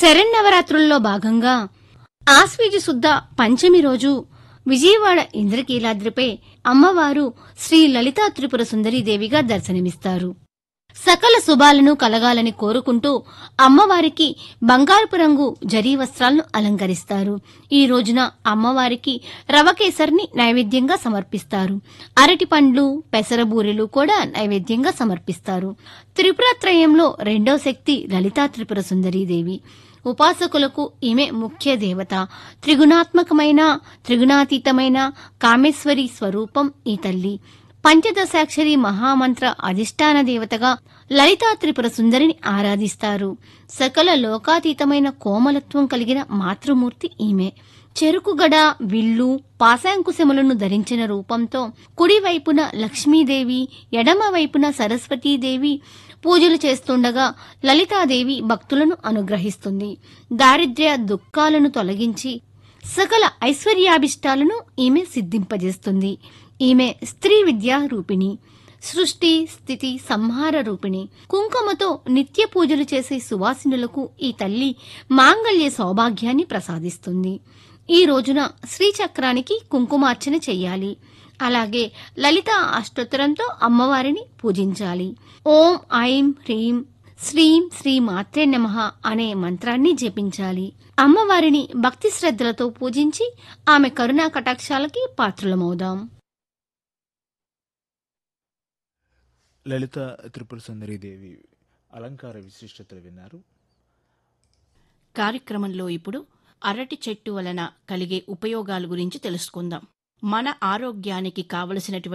శరన్నవరాత్రుల్లో భాగంగా ఆశ్వీజ శుద్ధ పంచమి రోజు విజయవాడ ఇంద్రకీలాద్రిపై అమ్మవారు శ్రీ లలితా త్రిపుర సుందరీదేవిగా దర్శనమిస్తారు సకల శుభాలను కలగాలని కోరుకుంటూ అమ్మవారికి బంగారపు రంగు జరీ వస్త్రాలను అలంకరిస్తారు ఈ రోజున అమ్మవారికి రవకేసరిని నైవేద్యంగా సమర్పిస్తారు అరటి పండ్లు పెసరబూరెలు కూడా నైవేద్యంగా సమర్పిస్తారు త్రిపురత్రయంలో రెండో శక్తి లలితా త్రిపుర సుందరీదేవి ఉపాసకులకు ఈమె ముఖ్య దేవత త్రిగుణాత్మకమైన త్రిగుణాతీతమైన కామేశ్వరి స్వరూపం ఈ తల్లి పంచదశాక్షరి మహామంత్ర అధిష్టాన దేవతగా లలితా త్రిపుర సుందరిని ఆరాధిస్తారు సకల లోకాతీతమైన కోమలత్వం కలిగిన మాతృమూర్తి ఈమె చెరుకుగడ విల్లు పాశాంకుశములను ధరించిన రూపంతో కుడి వైపున లక్ష్మీదేవి ఎడమ వైపున సరస్వతీదేవి పూజలు చేస్తుండగా లలితాదేవి భక్తులను అనుగ్రహిస్తుంది దారిద్ర్య దుఃఖాలను తొలగించి సకల ఐశ్వర్యాభిష్టాలను ఈమె సిద్ధింపజేస్తుంది ఈమె స్త్రీ విద్యా రూపిణి సృష్టి స్థితి సంహార రూపిణి కుంకుమతో నిత్య పూజలు చేసే సువాసినులకు ఈ తల్లి మాంగళ్య సౌభాగ్యాన్ని ప్రసాదిస్తుంది ఈ రోజున శ్రీచక్రానికి కుంకుమార్చన చెయ్యాలి అలాగే లలిత అష్టోత్తరంతో అమ్మవారిని పూజించాలి ఓం ఐం హ్రీం శ్రీం శ్రీ మాత్రే నమః అనే మంత్రాన్ని జపించాలి అమ్మవారిని భక్తి శ్రద్ధలతో పూజించి ఆమె కరుణా కటాక్షాలకి పాత్రులమవుదాం లలిత త్రిపుర సుందరీదేవి అలంకార విశిష్టతలు విన్నారు కార్యక్రమంలో ఇప్పుడు అరటి చెట్టు వలన కలిగే ఉపయోగాల గురించి తెలుసుకుందాం మన ఆరోగ్యానికి కావలసినటువంటి